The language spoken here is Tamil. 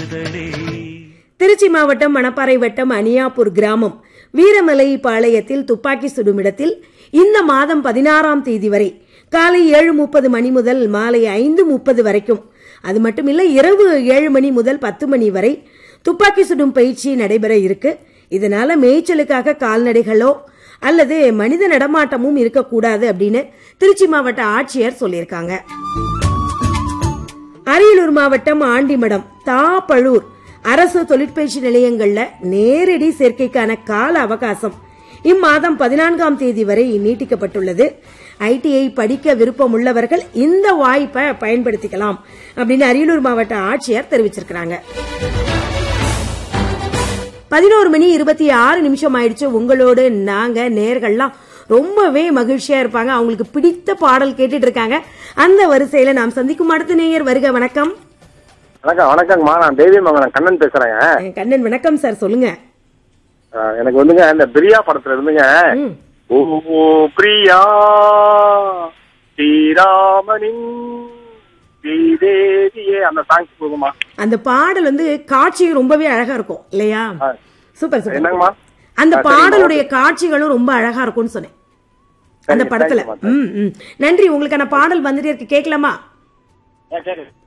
காதலே திருச்சி மாவட்டம் மணப்பாறை வட்டம் அனியாப்பூர் கிராமம் வீரமலை பாளையத்தில் துப்பாக்கி சுடும் இடத்தில் இந்த மாதம் பதினாறாம் தேதி வரை காலை ஏழு முப்பது மணி முதல் மாலை ஐந்து முப்பது வரைக்கும் அது மட்டுமில்ல இரவு ஏழு மணி முதல் பத்து மணி வரை துப்பாக்கி சுடும் பயிற்சி நடைபெற இருக்கு இதனால மேய்ச்சலுக்காக கால்நடைகளோ அல்லது மனித நடமாட்டமும் இருக்கக்கூடாது அப்படின்னு திருச்சி மாவட்ட ஆட்சியர் சொல்லியிருக்காங்க அரியலூர் மாவட்டம் ஆண்டிமடம் தாப்பழூர் அரசு தொழிற்பயிற்சி நிலையங்கள்ல நேரடி சேர்க்கைக்கான கால அவகாசம் இம்மாதம் பதினான்காம் தேதி வரை நீட்டிக்கப்பட்டுள்ளது ஐடிஐ படிக்க விருப்பம் உள்ளவர்கள் இந்த வாய்ப்பை பயன்படுத்திக்கலாம் அப்படின்னு அரியலூர் மாவட்ட ஆட்சியர் தெரிவிச்சிருக்கிறாங்க பதினோரு மணி இருபத்தி ஆறு நிமிஷம் ஆயிடுச்சு உங்களோடு நாங்க நேர்கள்லாம் ரொம்பவே மகிழ்ச்சியா இருப்பாங்க அவங்களுக்கு பிடித்த பாடல் கேட்டுட்டு இருக்காங்க அந்த வரிசையில நாம் சந்திக்கும் அடுத்த நேயர் வருக வணக்கம் வணக்கம் வணக்கங்கம்மா நான் தேவி மங்கலம் கண்ணன் பேசுறேங்க அஹ் கண்ணன் வணக்கம் சார் சொல்லுங்க அஹ் எனக்கு வந்துங்க இந்த பிரியா படத்துல இருந்துங்க ம். ஓ பிரியா ஸ்ரீராமனின் ஸ்ரீதேவியே அந்த சாங்ஸ் போகுமா அந்த பாடல் வந்து காட்சி ரொம்பவே அழகா இருக்கும் இல்லையா ஆ. சூப்பர் சூப்பர் என்னங்கம்மா அந்த ஆ, சரிங்கம்மா. பாடலுடைய காட்சிகளும் ரொம்ப அழகா இருக்கும்னு சொன்னேன் அந்த சரி, படத்துல தேங்க்யூம்மா, ம் ம் நன்றி உங்களுக்கான பாடல் வந்துட்டே இருக்கு கேட்கலாமா ஆ, சரி